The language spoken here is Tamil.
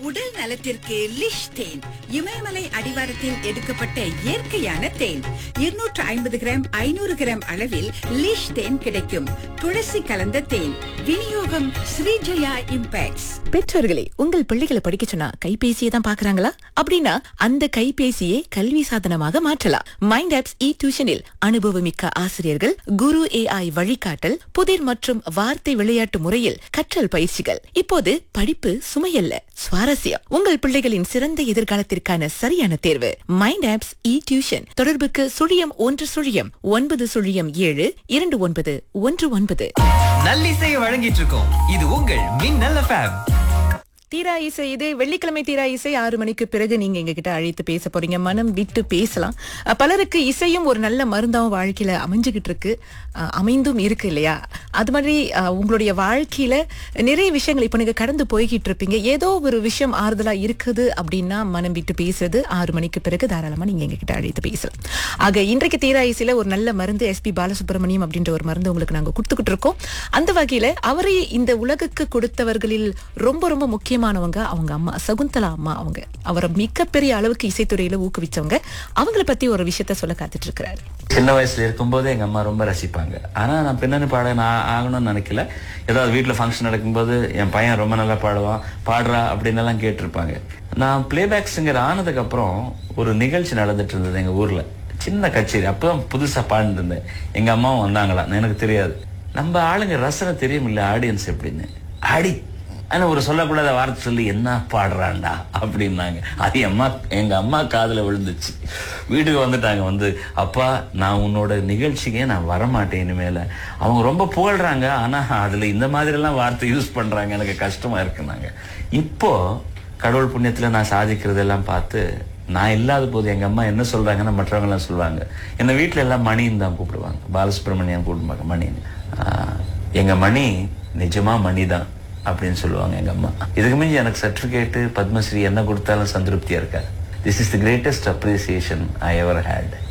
உடல் நலத்திற்கு லிஷ் தேன் இமயமலை அடிவாரத்தில் எடுக்கப்பட்ட இயற்கையான தேன் இருநூற்று ஐம்பது கிராம் ஐநூறு கிராம் அளவில் லிஷ் தேன் கிடைக்கும் துளசி கலந்த தேன் விநியோகம் ஸ்ரீஜயா இம்பேக்ட்ஸ் பெற்றோர்களே உங்கள் பிள்ளைகளை படிக்க சொன்னா கைபேசியை தான் பாக்குறாங்களா அப்படின்னா அந்த கைபேசியை கல்வி சாதனமாக மாற்றலாம் மைண்ட் ஆப்ஸ் இ டியூஷனில் அனுபவமிக்க ஆசிரியர்கள் குரு ஏஐ வழிகாட்டல் புதிர் மற்றும் வார்த்தை விளையாட்டு முறையில் கற்றல் பயிற்சிகள் இப்போது படிப்பு சுமையல்ல சுவாரஸ்யம் உங்கள் பிள்ளைகளின் சிறந்த எதிர்காலத்திற்கான சரியான தேர்வு மைண்ட் ஆப்ஸ் இ டியூஷன் தொடர்புக்கு சுழியம் ஒன்று சுழியம் ஒன்பது சுழியம் ஏழு இரண்டு ஒன்பது ஒன்று ஒன்பது நல்லிசையை வழங்கிட்டு இருக்கோம் இது உங்கள் மின்னல் எஃப்எம் தீரா இசை இது வெள்ளிக்கிழமை தீரா இசை ஆறு மணிக்கு பிறகு நீங்க எங்ககிட்ட அழைத்து பேச போறீங்க மனம் விட்டு பேசலாம் அஹ், பலருக்கு இசையும் ஒரு நல்ல மருந்தாவும் வாழ்க்கையில அமைஞ்சுகிட்டு இருக்கு அஹ், அமைந்தும் இருக்கு இல்லையா அது மாதிரி அஹ், உங்களுடைய வாழ்க்கையில நிறைய விஷயங்கள் இப்ப நீங்க கடந்து போய்கிட்டு இருப்பீங்க ஏதோ ஒரு விஷயம் ஆறுதலா இருக்குது அப்படின்னா மனம் விட்டு பேசுறது ஆறு மணிக்கு பிறகு தாராளமா நீங்க எங்ககிட்ட அழைத்து பேசலாம் ஆக இன்றைக்கு தீரா இசையில ஒரு நல்ல மருந்து எஸ்பி பாலசுப்ரமணியம் அப்படின்ற ஒரு மருந்து உங்களுக்கு நாங்க கொடுத்துக்கிட்டு இருக்கோம் அந்த வகையில அவரை இந்த உலகுக்கு கொடுத்தவர்களில் ரொம்ப ரொம்ப முக்கியமானவங்க அவங்க அம்மா சகுந்தலா அம்மா அவங்க அவரை மிகப்பெரிய அளவுக்கு இசைத்துறையில ஊக்குவிச்சவங்க அவங்கள பத்தி ஒரு விஷயத்த சொல்ல காத்துட்டு இருக்கிறாரு சின்ன வயசுல இருக்கும்போது எங்க அம்மா ரொம்ப ரசிப்பாங்க ஆனா நான் பின்னணி பாட நான் ஆகணும்னு நினைக்கல ஏதாவது வீட்டுல ஃபங்க்ஷன் நடக்கும்போது என் பையன் ரொம்ப நல்லா பாடுவான் பாடுறா அப்படின்னு எல்லாம் கேட்டிருப்பாங்க நான் பிளேபேக் சிங்கர் ஆனதுக்கு அப்புறம் ஒரு நிகழ்ச்சி நடந்துட்டு இருந்தது எங்க ஊர்ல சின்ன கச்சேரி அப்பதான் புதுசா பாடிட்டு இருந்தேன் எங்க அம்மாவும் வந்தாங்களா எனக்கு தெரியாது நம்ம ஆளுங்க ரசனை தெரியும் இல்ல ஆடியன்ஸ் எப்படின்னு ஆடி ஆனா ஒரு சொல்லக்கூடாத வார்த்தை சொல்லி என்ன பாடுறான்டா அப்படின்னாங்க அது அம்மா எங்க அம்மா காதுல விழுந்துச்சு வீட்டுக்கு வந்துட்டாங்க வந்து அப்பா நான் உன்னோட நிகழ்ச்சிக்கே நான் வரமாட்டேன் இனிமேல அவங்க ரொம்ப புகழ்றாங்க ஆனா அதுல இந்த மாதிரி எல்லாம் வார்த்தை யூஸ் பண்றாங்க எனக்கு கஷ்டமா இருக்குனாங்க இப்போ கடவுள் புண்ணியத்துல நான் சாதிக்கிறதெல்லாம் பார்த்து நான் இல்லாத போது எங்க அம்மா என்ன சொல்றாங்கன்னா மற்றவங்க எல்லாம் சொல்லுவாங்க என்ன வீட்டுல எல்லாம் மணின்னு தான் கூப்பிடுவாங்க பாலசுப்ரமணியம் கூப்பிடுவாங்க மணின்னு ஆஹ், எங்க மணி நிஜமா மணி தான் அப்படின்னு சொல்லுவாங்க எங்க அம்மா இதுக்கு மிஞ்சி எனக்கு சர்டிபிகேட் பத்மஸ்ரீ என்ன கொடுத்தாலும் சந்திருப்தியா இருக்கா this is the greatest appreciation I ever had